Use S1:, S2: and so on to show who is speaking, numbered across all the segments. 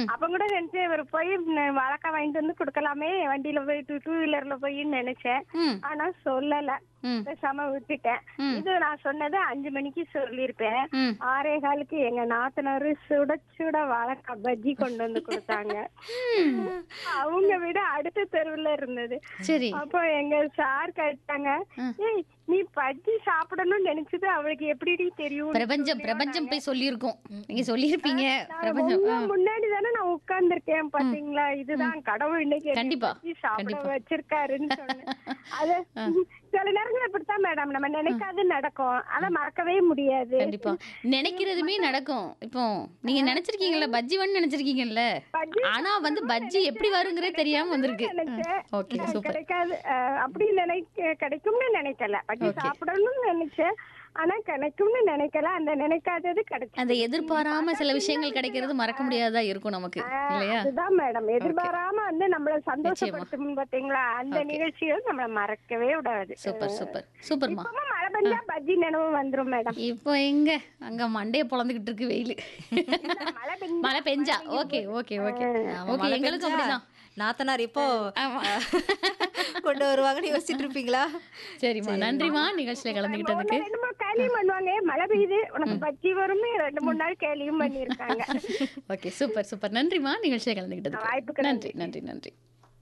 S1: அப்ப கூட நினைச்சேன் இவர் போய் ந- வாழைக்காய் வாங்கிட்டு வந்து கொடுக்கலாமே வண்டியில போய் டூ டூ வீலர்ல போயின்னு நினைச்சேன்
S2: ம்
S1: ஆனா சொல்லல
S2: ம்
S1: பேசாம விட்டுட்டேன்
S2: ம்.
S1: இது நான் சொன்னது அஞ்சு மணிக்கு சொல்லியிருப்பேன்
S2: ம்
S1: ஆறே காலுக்கு எங்க நாத்தனாரு சுட சுட வாழைக்காய் பஜ்ஜி கொண்டு வந்து கொடுத்தாங்க அவங்க விட அடுத்த தெருவுல இருந்தது
S2: சரி
S1: அப்போ எங்க சார் கேட்டாங்க ஏய் நீ பஜ்ஜி சாப்பிடணும்னு நினைச்சது அவளுக்கு எப்படி தெரியும்
S2: பிரபஞ்சம் பிரபஞ்சம் போய் சொல்லியிருக்கோம் நீங்க சொல்லியிருப்பீங்க பிரபஞ்சம்
S1: உங்க முன்னாடி தானே நான் உட்கார்ந்திருக்கேன் பாத்தீங்களா இதுதான் கடவுள் இன்னைக்கு என்னை
S2: கண்டிப்பா,
S1: பஜ்ஜி சாப்பிட
S2: கண்டிப்பா.
S1: வச்சிருக்காருன்னு சொன்னேன் அது சில நேரங்கள் இப்படித்தான் மேடம் நம்ம நினைக்காது நடக்கும் ஆனா மறக்கவே முடியாது
S2: கண்டிப்பா நினைக்கிறதுமே நடக்கும் இப்போ நீங்க நினைச்சிருக்கீங்கல்ல பஜ்ஜி வந்து நினைச்சிருக்கீங்கல்ல
S1: பஜ்ஜி
S2: ஆனா வந்து பஜ்ஜி எப்படி வருங்கிறதே தெரியாம வந்திருக்கு
S1: நினைச்சேன்
S2: ஓகே
S1: அஹ்
S2: சூப்பர்
S1: கிடைக்காது அஹ் அப்படி நினைக்க கிடைக்கும்னு நினைக்கல பஜ்ஜி சாப்பிடணும்னு நினைச்சேன் ஆனா கிடைக்கும்னு நினைக்கல அந்த நினைக்காதது கிடைச்சு
S2: அந்த எதிர்பாராம சில விஷயங்கள் கிடைக்கிறது மறக்க முடியாததா இருக்கும் நமக்கு இல்லையா
S1: அதுதான் மேடம் எதிர்பாராம வந்து நம்மள சந்தோஷப்படுத்தும் பாத்தீங்களா அந்த நிகழ்ச்சிகள் நம்மள மறக்கவே விடாது
S2: சூப்பர் சூப்பர் சூப்பர்மா
S1: இப்பவும் மழை பெஞ்சா பஜ்ஜி நினைவு வந்துரும் மேடம்
S2: இப்போ எங்க அங்க மண்டைய பொழந்துகிட்டு இருக்கு வெயில்
S1: மழை பெஞ்சா
S2: மழை பெஞ்சா ஓகே ஓகே ஓகே
S3: ஆமா,
S2: ஓகே
S3: மழை
S2: எங்களுக்கும்
S3: பெஞ்சா
S2: அப்படிதான்
S3: நாத்தனார் இப்போ
S2: ஆமா.
S3: கொண்டு வருவாங்கன்னு யோசிச்சுட்டு இருப்பீங்களா
S2: சரிம்மா நன்றிமா நிகழ்ச்சியில கலந்துகிட்டதுக்கு
S1: ரெண்டு மூணு கேலியும் பண்ணுவாங்க "ஏய், மழை பெய்யுது உனக்கு பஜ்ஜி வரும்னு ரெண்டு மூணு நாள் கேலியும் பண்ணிருக்காங்க
S2: ஓகே சூப்பர் சூப்பர் நன்றிமா நிகழ்ச்சியில கலந்துகிட்டதுக்கு
S1: வாய்ப்புக்கு
S2: நன்றி நன்றி நன்றி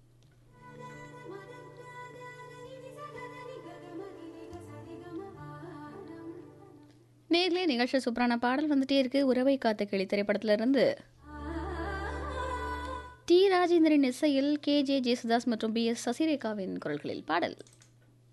S2: நேர்லயே நிகழ்ச்சி சூப்பரான பாடல் வந்துட்டே இருக்கு உறவை காத்த கிளி திரைப்படத்துல இருந்து டி ராஜேந்திரன் இசையில் கே ஜே ஜேசுதாஸ் மற்றும் பி எஸ் சசிரேகாவின் குரல்களில் பாடல்